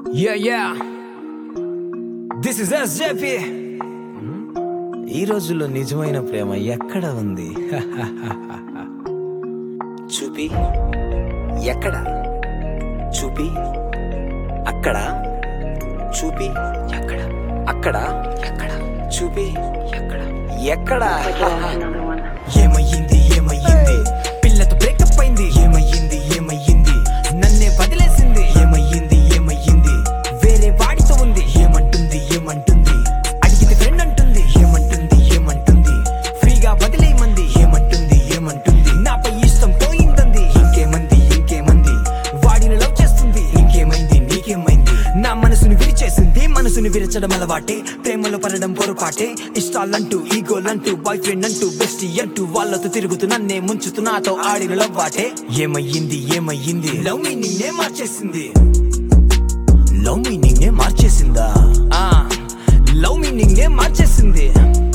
Yeah, yeah. This is SJP. ఈ రోజుల్లో నిజమైన ప్రేమ ఎక్కడ ఉంది చూపి ఎక్కడ చూపి అక్కడ చూపి ఎక్కడ అక్కడ ఎక్కడ చూపి ఎక్కడ ఎక్కడ ఏమయ్యింది ఏమయ్యింది పిల్లతో బ్రేకప్ అయింది ఏమయ్యింది ఏమయ్యింది నన్నే వదిలేసింది ఏమయ్యింది ఏమయ్యింది వేరే వాడితో ఉంది ఏమంటుంది ఏమంటుంది అడిగితే ఫ్రెండ్ అంటుంది ఏమంటుంది ఏమంటుంది ఫ్రీగా వదిలేయమంది ఏమంటుంది ఏమంటుంది నాపై ఇష్టం పోయిందంది ఇంకేమంది ఇంకేమంది వాడిని లవ్ చేస్తుంది ఇంకేమైంది నీకేమైంది నా మనసుని విరిచేసింది మనసుని విరచడం అలవాటే ప్రేమలో పడడం పొరపాటే ఇష్టాలంటూ ఈగోలంటూ బాయ్ ఫ్రెండ్ అంటూ బెస్టీ అంటూ వాళ్ళతో తిరుగుతూ నన్నే ముంచుతూ నాతో ఆడిన లవ్వాటే ఏమయ్యింది ఏమయ్యింది లవ్ మీ నిన్నే మార్చేసింది లవ్ మీనింగ్ నే మార్చేసిందా ఆ లవ్ మీనింగ్ నే మార్చేసింది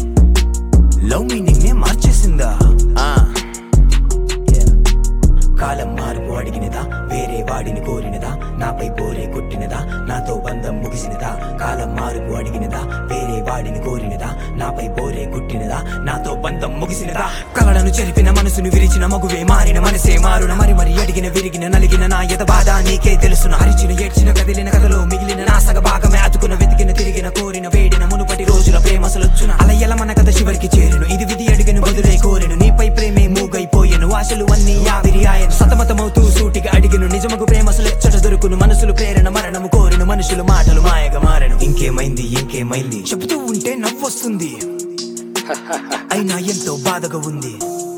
లవ్ మీనింగ్ నే మార్చేసిందా ఆ Yeah. కాలం మార్పు అడిగినదా వేరే వాడిని కోరినదా నాపై పోరే కొట్టినదా నాతో బంధం ముగిసినదా కాలం మార్పు అడిగినదా వేరే వాడిని కోరినదా నాపై పోరే కొట్టినదా నాతో బంధం ముగిసినదా కలలను చెరిపిన మనసును విరిచిన మగువే మారిన మనసే మారున మరి మరి అడిగిన విరిగిన నలిగిన నా యత బాధ నీకే తెలుసున అరిచిన ఏడ్చిన కదిలిన కథలో మిగిలిన నా సగ భాగమే అతుకున వెతికిన తిరిగిన కోరిన వేడిన మునుపటి రోజుల ప్రేమసలొచ్చున అలయల మన కథ చివరికి చేరును ఇది విధి అడిగను బదులే కోరెను నీపై ప్రేమే మూగైపోయెను ఆశలు అన్ని ఆవిరి ఆయను సతమతమవుతూ సూటిగా అడిగను నిజముకు ప్రేమసలు ఎచ్చట దొరుకును మనసులు ప్రేరణ మరణము కోరిన మనుషులు మాటలు మాయగా మారెను ఇంకేమైంది ఇంకేమైంది చెబుతూ ఉంటే నవ్వొస్తుంది అయినా ఎంతో బాధగా ఉంది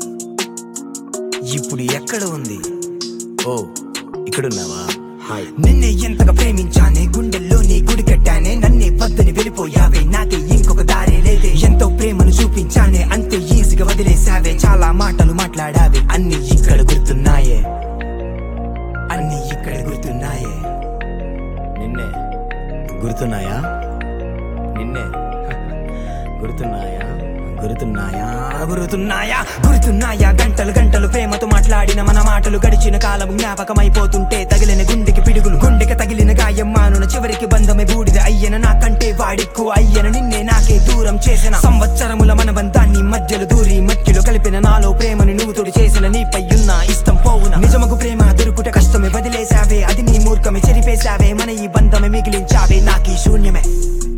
ఇప్పుడు ఎక్కడ ఉంది ఓ ఇక్కడున్నావా హాయ్ నిన్నే ఎంతగా ప్రేమించానే గుండెల్లో నీ గుడి కట్టానే నన్నే వద్దని వెళ్ళిపోయావే నాకే ఇంకొక దారే లేదే ఎంతో ప్రేమను చూపించానే అంతే ఈజీగా వదిలేసావే చాలా మాటలు మాట్లాడావే అన్ని ఇక్కడ గుర్తున్నాయే అన్ని ఇక్కడ గుర్తున్నాయే నిన్నే గుర్తున్నాయా నిన్నే గుర్తున్నాయా గుర్తున్నాయా గుర్తున్నాయా గుర్తున్నాయా గంటలు గంటలు ప్రేమతో మాట్లాడిన మన మాటలు గడిచిన కాలం జ్ఞాపకమైపోతుంటే తగిలిన గుండెకి పిడుగులు గుండెకి తగిలిన గాయం మానున చివరికి బంధమే బూడిద అయ్యన నాకంటే వాడిక్కువ అయ్యన నిన్నే నాకే దూరం చేసిన సంవత్సరముల మన బంధాన్ని మధ్యలో దూరి మధ్యలో కలిపిన నాలో ప్రేమను నువ్వు తోడు చేసిన నీపై ఉన్న ఇష్టం పోవున నిజముకు ప్రేమ దొరుకుట కష్టమే వదిలేసావే అది నీ మూర్ఖమే చెరిపేశావే మన ఈ బంధమే మిగిలించావే నాకీ శూన్యమే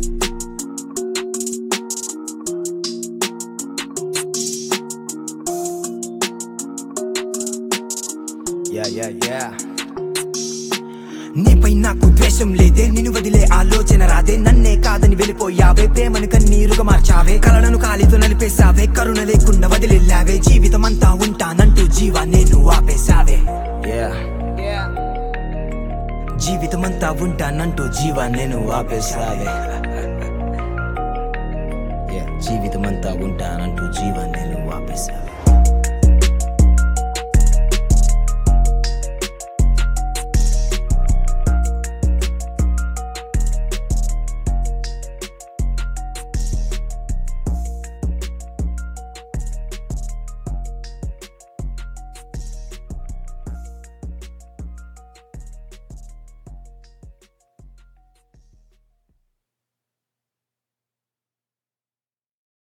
Yeah, yeah, yeah. నీపై నాకు ద్వేషం లేదే నిన్ను వదిలే ఆలోచన రాదే నన్నే కాదని వెళ్ళిపోయావే ప్రేమను కన్నీరుగా మార్చావే కలలను కాలితో నలిపేశావే కరుణ లేకుండా వదిలేలావే జీవితం అంతా ఉంటానంటూ జీవా నేను ఆపేశావే జీవితం అంతా ఉంటానంటూ జీవా నేను ఆపేశావే Yeah, జీవితం అంతా ఉంటానంటూ జీవా నేను ఆపేశావే